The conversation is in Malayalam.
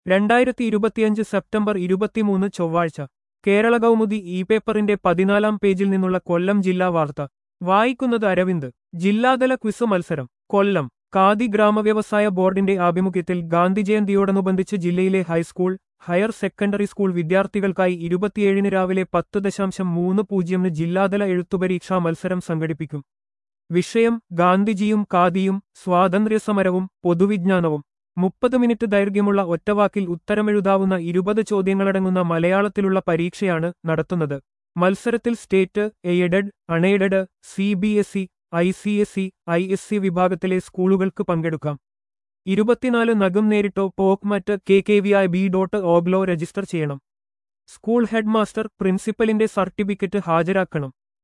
രണ്ടായിരത്തി ഇരുപത്തിയഞ്ച് സെപ്റ്റംബർ ഇരുപത്തിമൂന്ന് ചൊവ്വാഴ്ച കേരള കൗമുദി ഇ പേപ്പറിന്റെ പതിനാലാം പേജിൽ നിന്നുള്ള കൊല്ലം ജില്ലാ വാർത്ത വായിക്കുന്നത് അരവിന്ദ് ജില്ലാതല ക്വിസ് മത്സരം കൊല്ലം ഖാദി ഗ്രാമവ്യവസായ ബോർഡിന്റെ ആഭിമുഖ്യത്തിൽ ഗാന്ധി ജയന്തിയോടനുബന്ധിച്ച് ജില്ലയിലെ ഹൈസ്കൂൾ ഹയർ സെക്കൻഡറി സ്കൂൾ വിദ്യാർത്ഥികൾക്കായി ഇരുപത്തിയേഴിന് രാവിലെ പത്ത് ദശാംശം മൂന്ന് പൂജ്യമിന് ജില്ലാതല എഴുത്തുപരീക്ഷാ മത്സരം സംഘടിപ്പിക്കും വിഷയം ഗാന്ധിജിയും ഖാദിയും സ്വാതന്ത്ര്യസമരവും പൊതുവിജ്ഞാനവും മുപ്പത് മിനിറ്റ് ദൈർഘ്യമുള്ള ഒറ്റവാക്കിൽ ഉത്തരമെഴുതാവുന്ന ഇരുപത് ചോദ്യങ്ങളടങ്ങുന്ന മലയാളത്തിലുള്ള പരീക്ഷയാണ് നടത്തുന്നത് മത്സരത്തിൽ state aided unaided C B S E I C S E I S C വിഭാഗത്തിലെ സ്കൂളുകൾക്ക് പങ്കെടുക്കാം ഇരുപത്തിനാല് നഗം നേരിട്ടോ പോക്മറ്റ് K K V I B dot ഓഗ്ലോ രജിസ്റ്റർ ചെയ്യണം സ്കൂൾ ഹെഡ് മാസ്റ്റർ പ്രിൻസിപ്പലിന്റെ സർട്ടിഫിക്കറ്റ് ഹാജരാക്കണം